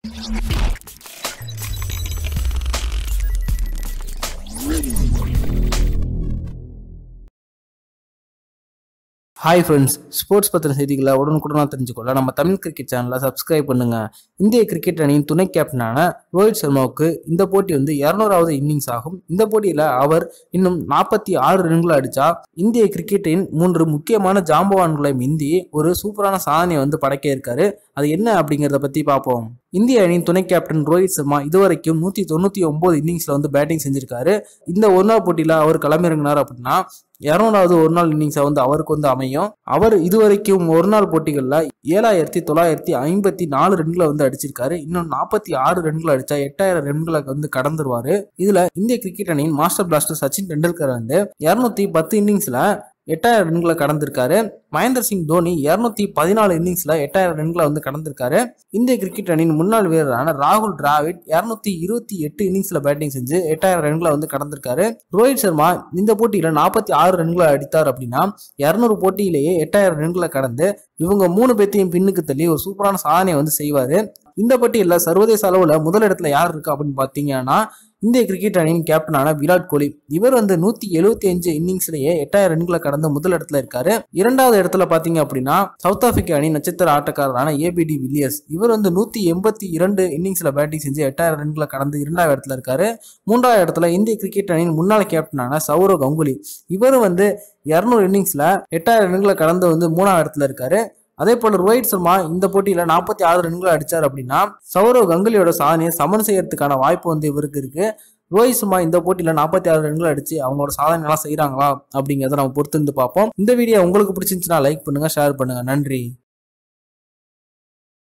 hi friends sports பற்றின செய்திகளை உடனுக்குடனாக தெரிஞ்சுக்கொள்ள நம்ம தமிழ் கிரிக்கெட் சேனலை சப்ஸ்கிரைப் பண்ணுங்க இந்திய கிரிக்கெட் அணியின் துணை கேப்டனான ரோஹித் சர்மாவுக்கு இந்த போட்டி வந்து இரநூறாவது இன்னிங்ஸ் ஆகும் இந்த போட்டியில் அவர் இன்னும் நாற்பத்தி ஆறு ரன்களை அடிச்சா இந்திய கிரிக்கெட்டின் மூன்று முக்கியமான ஜாம்பவான்களை மிந்தி ஒரு சூப்பரான சாதனையை வந்து படைக்க இருக்காரு அது என்ன அப்படிங்கிறத பற்றி பார்ப்போம் இந்திய அணியின் துணை கேப்டன் ரோஹித் சர்மா இதுவரைக்கும் நூற்றி தொண்ணூற்றி ஒம்பது இன்னிங்ஸில் வந்து பேட்டிங் செஞ்சிருக்காரு இந்த ஒரு நாள் போட்டியில் அவர் களமிறங்கினார் அப்படின்னா இரநூறாவது ஒரு நாள் இன்னிங்ஸை வந்து அவருக்கு வந்து அமையும் அவர் இதுவரைக்கும் ஒரு நாள் போட்டிகளில் ஏழாயிரத்தி தொள்ளாயிரத்தி ஐம்பத்தி நாலு ரன்களை வந்து அடிச்சிருக்காரு இன்னும் நாற்பத்தி ஆறு ரன்களை அடிச்சா எட்டாயிரம் ரன்களை வந்து கடந்துருவாரு இதுல இந்திய கிரிக்கெட் அணியின் மாஸ்டர் பிளாஸ்டர் சச்சின் டெண்டுல்கர் வந்து இரநூத்தி பத்து இன்னிங்ஸ்ல எட்டாயிரம் ரன்களை கடந்திருக்காரு மகேந்திர சிங் தோனி இரநூத்தி பதினாலு இன்னிங்ஸ்ல எட்டாயிரம் ரன்களை வந்து கடந்திருக்காரு இந்திய கிரிக்கெட் அணியின் முன்னாள் வீரரான ராகுல் டிராவிட் இரநூத்தி இருபத்தி எட்டு இன்னிங்ஸ்ல பேட்டிங் செஞ்சு எட்டாயிரம் ரன்களை வந்து கடந்திருக்காரு ரோஹித் சர்மா இந்த போட்டியில நாற்பத்தி ஆறு ரன்களை அடித்தார் அப்படின்னா இரநூறு போட்டியிலேயே எட்டாயிரம் ரன்களை கடந்து இவங்க மூணு பேர்த்தையும் பின்னுக்கு தள்ளி ஒரு சூப்பரான சாதனையை வந்து செய்வாரு இந்த பட்டியலில் சர்வதேச அளவில் முதல் இடத்துல யார் இருக்கு அப்படின்னு பார்த்தீங்கன்னா இந்திய கிரிக்கெட் அணியின் கேப்டனான விராட் கோலி இவர் வந்து நூத்தி எழுபத்தி அஞ்சு இன்னிங்ஸ்லயே எட்டாயிரம் ரன்களை கடந்து முதல் இடத்துல இருக்காரு இரண்டாவது இடத்துல பாத்தீங்க அப்படின்னா சவுத் ஆப்பிரிக்கா அணி நட்சத்திர ஆட்டக்காரரான ஏபிடி வில்லியர்ஸ் இவர் வந்து நூத்தி எண்பத்தி இரண்டு இன்னிங்ஸ்ல பேட்டிங் செஞ்சு எட்டாயிரம் ரன்களை கடந்து இரண்டாவது இடத்துல இருக்காரு மூன்றாவது இடத்துல இந்திய கிரிக்கெட் அணியின் முன்னாள் கேப்டனான சௌரவ் கங்குலி இவர் வந்து இரநூறு இன்னிங்ஸ்ல எட்டாயிரம் ரன்களை கடந்து வந்து மூணாவது இடத்துல இருக்காரு அதே போல ரோஹித் சர்மா இந்த போட்டியில நாற்பத்தி ஆறு ரன்களை அடிச்சார் அப்படின்னா சௌரவ் கங்குலியோட சாதனையை சமன் செய்யறதுக்கான வாய்ப்பு வந்து இவருக்கு இருக்கு ரோஹித் சர்மா இந்த போட்டியில நாற்பத்தி ஆறு ரன்கள் அடிச்சு அவங்களோட சாதனை எல்லாம் செய்யறாங்களா அப்படிங்கிறத நம்ம பொறுத்து இருந்து பார்ப்போம் இந்த வீடியோ உங்களுக்கு பிடிச்சிருந்துச்சுன்னா லைக் பண்ணுங்க ஷேர் பண்ணுங்க நன்றி